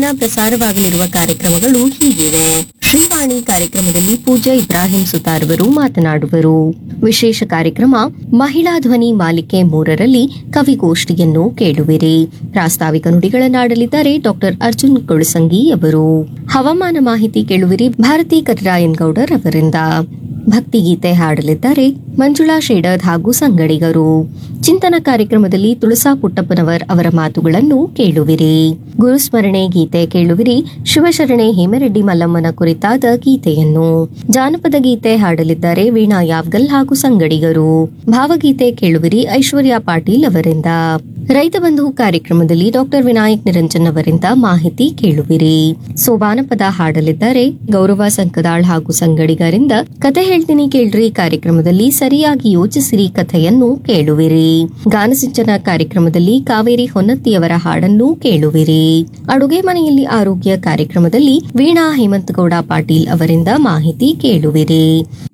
ದಿನ ಪ್ರಸಾರವಾಗಲಿರುವ ಕಾರ್ಯಕ್ರಮಗಳು ಹೀಗಿವೆ ಶ್ರೀವಾಣಿ ಕಾರ್ಯಕ್ರಮದಲ್ಲಿ ಪೂಜಾ ಇಬ್ರಾಹಿಂ ಸುತಾರ್ ಅವರು ಮಾತನಾಡುವರು ವಿಶೇಷ ಕಾರ್ಯಕ್ರಮ ಮಹಿಳಾ ಧ್ವನಿ ಮಾಲಿಕೆ ಮೂರರಲ್ಲಿ ಕವಿಗೋಷ್ಠಿಯನ್ನು ಕೇಳುವಿರಿ ಪ್ರಾಸ್ತಾವಿಕ ನುಡಿಗಳನ್ನಾಡಲಿದ್ದಾರೆ ಡಾಕ್ಟರ್ ಅರ್ಜುನ್ ಕೊಳಸಂಗಿ ಅವರು ಹವಾಮಾನ ಮಾಹಿತಿ ಕೇಳುವಿರಿ ಭಾರತಿ ಕಟ್ರಾಯನ್ ಗೌಡರ್ ಅವರಿಂದ ಭಕ್ತಿಗೀತೆ ಹಾಡಲಿದ್ದಾರೆ ಮಂಜುಳಾ ಶೇಡದ್ ಹಾಗೂ ಸಂಗಡಿಗರು ಚಿಂತನ ಕಾರ್ಯಕ್ರಮದಲ್ಲಿ ತುಳಸಾ ಪುಟ್ಟಪ್ಪನವರ್ ಅವರ ಮಾತುಗಳನ್ನು ಕೇಳುವಿರಿ ಗುರುಸ್ಮರಣೆ ಗೀತೆ ಕೇಳುವಿರಿ ಶಿವಶರಣೆ ಹೇಮರೆಡ್ಡಿ ಮಲ್ಲಮ್ಮನ ಕುರಿತಾದ ಗೀತೆಯನ್ನು ಜಾನಪದ ಗೀತೆ ಹಾಡಲಿದ್ದಾರೆ ವೀಣಾ ಯಾವ್ಗಲ್ ಹಾಗೂ ಸಂಗಡಿಗರು ಭಾವಗೀತೆ ಕೇಳುವಿರಿ ಐಶ್ವರ್ಯ ಪಾಟೀಲ್ ಅವರಿಂದ ರೈತ ಬಂಧು ಕಾರ್ಯಕ್ರಮದಲ್ಲಿ ಡಾಕ್ಟರ್ ವಿನಾಯಕ್ ನಿರಂಜನ್ ಅವರಿಂದ ಮಾಹಿತಿ ಕೇಳುವಿರಿ ಸೋಬಾನಪದ ಹಾಡಲಿದ್ದಾರೆ ಗೌರವ ಸಂಕದಾಳ್ ಹಾಗೂ ಸಂಗಡಿಗರಿಂದ ಕತೆ ಹೇಳ್ತೀನಿ ಕೇಳ್ರಿ ಕಾರ್ಯಕ್ರಮದಲ್ಲಿ ಸರಿಯಾಗಿ ಯೋಚಿಸಿರಿ ಕಥೆಯನ್ನು ಕೇಳುವಿರಿ ಗಾನಸಿಂಚನ ಕಾರ್ಯಕ್ರಮದಲ್ಲಿ ಕಾವೇರಿ ಹೊನ್ನತ್ತಿಯವರ ಹಾಡನ್ನು ಕೇಳುವಿರಿ ಅಡುಗೆ ಮನೆಯಲ್ಲಿ ಆರೋಗ್ಯ ಕಾರ್ಯಕ್ರಮದಲ್ಲಿ ವೀಣಾ ಹೇಮಂತಗೌಡ ಪಾಟೀಲ್ ಅವರಿಂದ ಮಾಹಿತಿ ಕೇಳುವಿರಿ